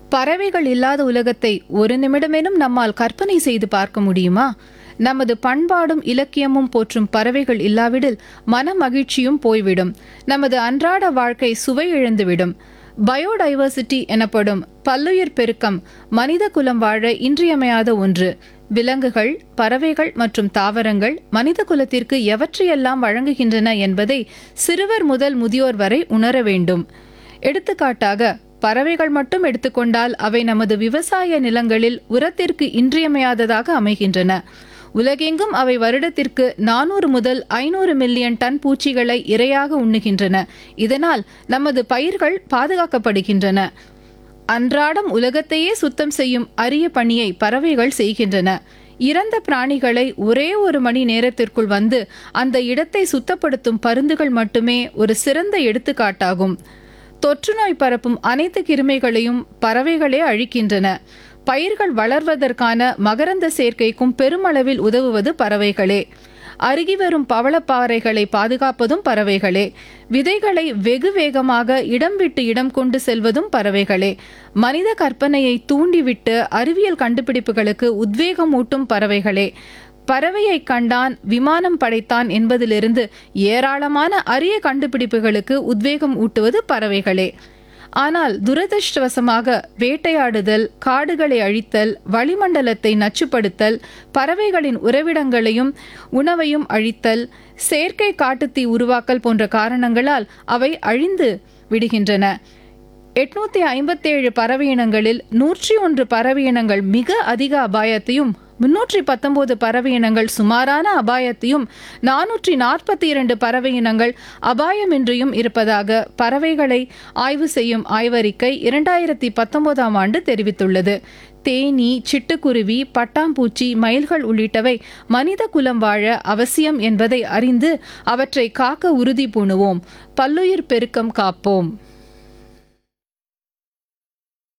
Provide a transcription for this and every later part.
பறவைகள் இல்லாத உலகத்தை ஒரு நிமிடமேனும் நம்மால் கற்பனை செய்து பார்க்க முடியுமா நமது பண்பாடும் இலக்கியமும் போற்றும் பறவைகள் இல்லாவிடில் மன மகிழ்ச்சியும் போய்விடும் நமது அன்றாட வாழ்க்கை சுவை இழந்துவிடும் பயோடைவர்சிட்டி எனப்படும் பல்லுயிர் பெருக்கம் மனித குலம் வாழ இன்றியமையாத ஒன்று விலங்குகள் பறவைகள் மற்றும் தாவரங்கள் மனித குலத்திற்கு எவற்றையெல்லாம் வழங்குகின்றன என்பதை சிறுவர் முதல் முதியோர் வரை உணர வேண்டும் எடுத்துக்காட்டாக பறவைகள் மட்டும் எடுத்துக்கொண்டால் அவை நமது விவசாய நிலங்களில் உரத்திற்கு இன்றியமையாததாக அமைகின்றன உலகெங்கும் அவை வருடத்திற்கு நானூறு முதல் ஐநூறு மில்லியன் டன் பூச்சிகளை இரையாக உண்ணுகின்றன இதனால் நமது பயிர்கள் பாதுகாக்கப்படுகின்றன அன்றாடம் உலகத்தையே சுத்தம் செய்யும் அரிய பணியை பறவைகள் செய்கின்றன இறந்த பிராணிகளை ஒரே ஒரு மணி நேரத்திற்குள் வந்து அந்த இடத்தை சுத்தப்படுத்தும் பருந்துகள் மட்டுமே ஒரு சிறந்த எடுத்துக்காட்டாகும் தொற்றுநோய் பரப்பும் அனைத்து கிருமிகளையும் பறவைகளே அழிக்கின்றன பயிர்கள் வளர்வதற்கான மகரந்த சேர்க்கைக்கும் பெருமளவில் உதவுவது பறவைகளே அருகி வரும் பவளப்பாறைகளை பாதுகாப்பதும் பறவைகளே விதைகளை வெகு வேகமாக இடம் விட்டு இடம் கொண்டு செல்வதும் பறவைகளே மனித கற்பனையை தூண்டிவிட்டு அறிவியல் கண்டுபிடிப்புகளுக்கு உத்வேகம் ஊட்டும் பறவைகளே பறவையை கண்டான் விமானம் படைத்தான் என்பதிலிருந்து ஏராளமான அரிய கண்டுபிடிப்புகளுக்கு உத்வேகம் ஊட்டுவது பறவைகளே ஆனால் துரதிருஷ்டவசமாக வேட்டையாடுதல் காடுகளை அழித்தல் வளிமண்டலத்தை நச்சுப்படுத்தல் பறவைகளின் உறைவிடங்களையும் உணவையும் அழித்தல் செயற்கை காட்டுத்தீ உருவாக்கல் போன்ற காரணங்களால் அவை அழிந்து விடுகின்றன எட்நூத்தி ஐம்பத்தேழு பறவை இனங்களில் நூற்றி ஒன்று பறவை இனங்கள் மிக அதிக அபாயத்தையும் முன்னூற்றி பத்தொன்பது பறவை இனங்கள் சுமாரான அபாயத்தையும் நானூற்றி நாற்பத்தி இரண்டு பறவை இனங்கள் அபாயமின்றியும் இருப்பதாக பறவைகளை ஆய்வு செய்யும் ஆய்வறிக்கை இரண்டாயிரத்தி பத்தொன்பதாம் ஆண்டு தெரிவித்துள்ளது தேனி சிட்டுக்குருவி பட்டாம்பூச்சி மயில்கள் உள்ளிட்டவை மனித குலம் வாழ அவசியம் என்பதை அறிந்து அவற்றை காக்க உறுதி பூணுவோம் பல்லுயிர் பெருக்கம் காப்போம்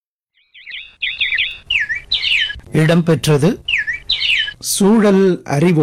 இடம்பெற்றது சூழல் அறிவோம்